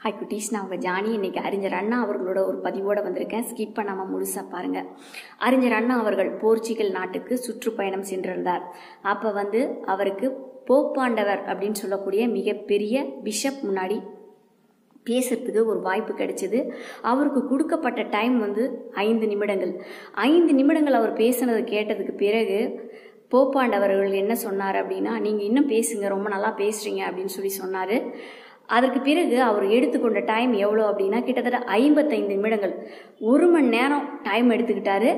hi குட்டீஸ் நான் உங்கள் ஜானி இன்னைக்கு அறிஞர் அண்ணா அவர்களோட ஒரு பதிவோடு வந்திருக்கேன் ஸ்கிப் பண்ணாமல் முழுசாக பாருங்கள் அறிஞர் அண்ணா அவர்கள் போர்ச்சுகல் நாட்டுக்கு சுற்றுப்பயணம் சென்றிருந்தார் அப்போ வந்து அவருக்கு போப்பாண்டவர் அப்படின்னு சொல்லக்கூடிய மிகப்பெரிய பிஷப் முன்னாடி பேசுறதுக்கு ஒரு வாய்ப்பு கிடைச்சிது அவருக்கு கொடுக்கப்பட்ட டைம் வந்து ஐந்து நிமிடங்கள் ஐந்து நிமிடங்கள் அவர் பேசுனதை கேட்டதுக்கு பிறகு போப்பாண்டவர்கள் என்ன சொன்னார் அப்படின்னா நீங்கள் இன்னும் பேசுங்க ரொம்ப நல்லா பேசுகிறீங்க அப்படின்னு சொல்லி சொன்னார் அதற்கு பிறகு அவர் எடுத்துக்கொண்ட டைம் எவ்வளோ அப்படின்னா கிட்டத்தட்ட ஐம்பத்தைந்து நிமிடங்கள் ஒரு மணி நேரம் டைம் எடுத்துக்கிட்டாரு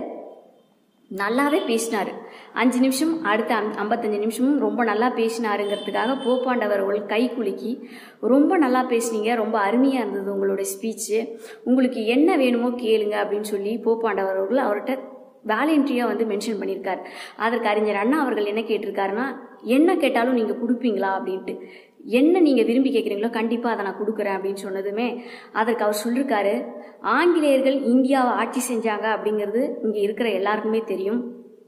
நல்லாவே பேசினார் அஞ்சு நிமிஷம் அடுத்த அம் ஐம்பத்தஞ்சு நிமிஷமும் ரொம்ப நல்லா பேசினாருங்கிறதுக்காக போப்பாண்டவர்கள் கை குலுக்கி ரொம்ப நல்லா பேசுனீங்க ரொம்ப அருமையாக இருந்தது உங்களோட ஸ்பீச்சு உங்களுக்கு என்ன வேணுமோ கேளுங்க அப்படின்னு சொல்லி போப்பாண்டவர்கள் அவர்கிட்ட வேலண்ட்ரியாக வந்து மென்ஷன் பண்ணியிருக்கார் அதற்கு அறிஞர் அண்ணா அவர்கள் என்ன கேட்டிருக்காருன்னா என்ன கேட்டாலும் நீங்கள் கொடுப்பீங்களா அப்படின்ட்டு என்ன நீங்கள் விரும்பி கேட்குறீங்களோ கண்டிப்பாக அதை நான் கொடுக்குறேன் அப்படின்னு சொன்னதுமே அதற்கு அவர் சொல்லியிருக்காரு ஆங்கிலேயர்கள் இந்தியாவை ஆட்சி செஞ்சாங்க அப்படிங்கிறது இங்கே இருக்கிற எல்லாருக்குமே தெரியும்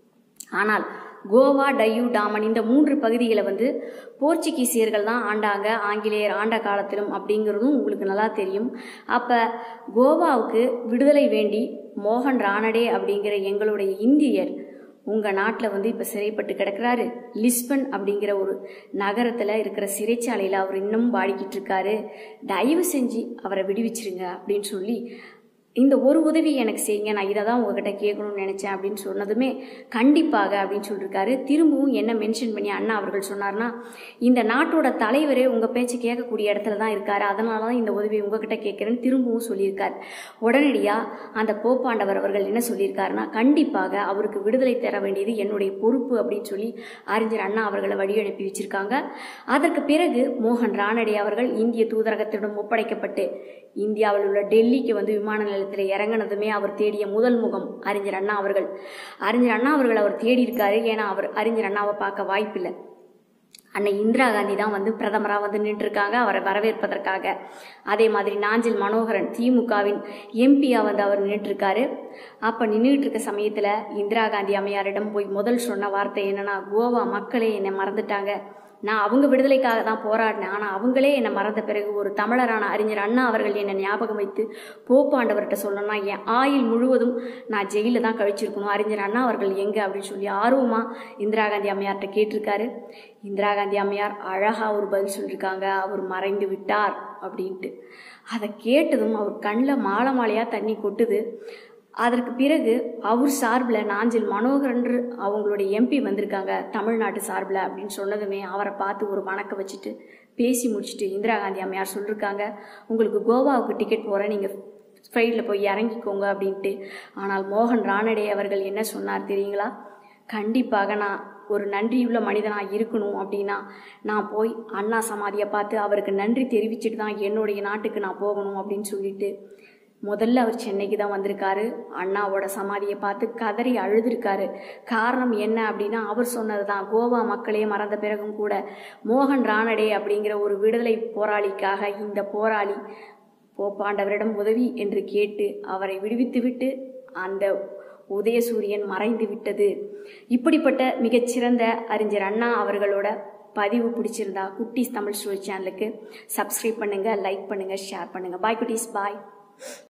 ஆனால் கோவா டையூ டாமன் இந்த மூன்று பகுதிகளை வந்து போர்ச்சுகீசியர்கள் தான் ஆண்டாங்க ஆங்கிலேயர் ஆண்ட காலத்திலும் அப்படிங்கிறதும் உங்களுக்கு நல்லா தெரியும் அப்போ கோவாவுக்கு விடுதலை வேண்டி மோகன் ரானடே அப்படிங்கிற எங்களுடைய இந்தியர் உங்கள் நாட்டில் வந்து இப்போ சிறைப்பட்டு கிடக்கிறாரு லிஸ்பன் அப்படிங்கிற ஒரு நகரத்தில் இருக்கிற சிறைச்சாலையில் அவர் இன்னமும் பாடிக்கிட்டு இருக்காரு தயவு செஞ்சு அவரை விடுவிச்சிருங்க அப்படின்னு சொல்லி இந்த ஒரு உதவி எனக்கு செய்யுங்க நான் இதை தான் உங்ககிட்ட கேட்கணும்னு நினச்சேன் அப்படின்னு சொன்னதுமே கண்டிப்பாக அப்படின்னு சொல்லியிருக்காரு திரும்பவும் என்ன மென்ஷன் பண்ணி அண்ணா அவர்கள் சொன்னார்னா இந்த நாட்டோட தலைவரே உங்கள் பேச்சு கேட்கக்கூடிய இடத்துல தான் இருக்காரு அதனால தான் இந்த உதவி உங்ககிட்ட கேட்குறேன்னு திரும்பவும் சொல்லியிருக்கார் உடனடியாக அந்த போப்பாண்டவர் அவர்கள் என்ன சொல்லியிருக்காருன்னா கண்டிப்பாக அவருக்கு விடுதலை தர வேண்டியது என்னுடைய பொறுப்பு அப்படின்னு சொல்லி அறிஞர் அண்ணா அவர்களை வழி அனுப்பி வச்சிருக்காங்க அதற்கு பிறகு மோகன் ரானடே அவர்கள் இந்திய தூதரகத்திடம் ஒப்படைக்கப்பட்டு இந்தியாவில் உள்ள டெல்லிக்கு வந்து விமான நிலையத்தில் இறங்கினதுமே அவர் தேடிய முதல் முகம் அறிஞர் அண்ணா அவர்கள் அறிஞர் அண்ணா அவர்கள் அவர் தேடி இருக்காரு ஏன்னா அவர் அறிஞர் அண்ணாவை பார்க்க வாய்ப்பில்லை அன்னை இந்திரா காந்தி தான் வந்து பிரதமராக வந்து நின்றுருக்காங்க அவரை வரவேற்பதற்காக அதே மாதிரி நாஞ்சில் மனோகரன் திமுகவின் எம்பியாக வந்து அவர் நின்றுருக்காரு அப்போ நின்றுட்டு இருக்க சமயத்தில் இந்திரா காந்தி அம்மையாரிடம் போய் முதல் சொன்ன வார்த்தை என்னன்னா கோவா மக்களே என்னை மறந்துட்டாங்க நான் அவங்க விடுதலைக்காக தான் போராடினேன் ஆனால் அவங்களே என்னை மறந்த பிறகு ஒரு தமிழரான அறிஞர் அண்ணா அவர்கள் என்னை ஞாபகம் வைத்து போப்பாண்டவர்கிட்ட சொல்லணும்னா என் ஆயுள் முழுவதும் நான் ஜெயிலில் தான் கழிச்சிருக்கணும் அறிஞர் அண்ணா அவர்கள் எங்கே அப்படின்னு சொல்லி ஆர்வமாக இந்திரா காந்தி அம்மையார்கிட்ட கேட்டிருக்காரு இந்திரா காந்தி அம்மையார் அழகாக ஒரு பதில் சொல்லியிருக்காங்க அவர் மறைந்து விட்டார் அப்படின்ட்டு அதை கேட்டதும் அவர் கண்ணில் மாலை மாலையாக தண்ணி கொட்டுது அதற்கு பிறகு அவர் சார்பில் நாஞ்சில் மனோகரன்று அவங்களுடைய எம்பி வந்திருக்காங்க தமிழ்நாட்டு சார்பில் அப்படின்னு சொன்னதுமே அவரை பார்த்து ஒரு வணக்கம் வச்சுட்டு பேசி முடிச்சுட்டு இந்திரா காந்தி அம்மையார் சொல்லியிருக்காங்க உங்களுக்கு கோவாவுக்கு டிக்கெட் போகிறேன் நீங்கள் ஃப்ளைட்டில் போய் இறங்கிக்கோங்க அப்படின்ட்டு ஆனால் மோகன் ரானடே அவர்கள் என்ன சொன்னார் தெரியுங்களா கண்டிப்பாக நான் ஒரு நன்றியுள்ள மனிதனாக இருக்கணும் அப்படின்னா நான் போய் அண்ணா சமாதியை பார்த்து அவருக்கு நன்றி தெரிவிச்சுட்டு தான் என்னுடைய நாட்டுக்கு நான் போகணும் அப்படின்னு சொல்லிட்டு முதல்ல அவர் சென்னைக்கு தான் வந்திருக்காரு அண்ணாவோட சமாதியை பார்த்து கதறி அழுதுருக்காரு காரணம் என்ன அப்படின்னா அவர் சொன்னது தான் கோவா மக்களே மறந்த பிறகும் கூட மோகன் ரானடே அப்படிங்கிற ஒரு விடுதலை போராளிக்காக இந்த போராளி போப்பாண்டவரிடம் உதவி என்று கேட்டு அவரை விடுவித்துவிட்டு அந்த உதயசூரியன் மறைந்து விட்டது இப்படிப்பட்ட மிகச்சிறந்த அறிஞர் அண்ணா அவர்களோட பதிவு பிடிச்சிருந்தா குட்டீஸ் தமிழ் ஸ்டோரி சேனலுக்கு சப்ஸ்கிரைப் பண்ணுங்கள் லைக் பண்ணுங்கள் ஷேர் பண்ணுங்கள் பாய் குட்டீஸ் பாய்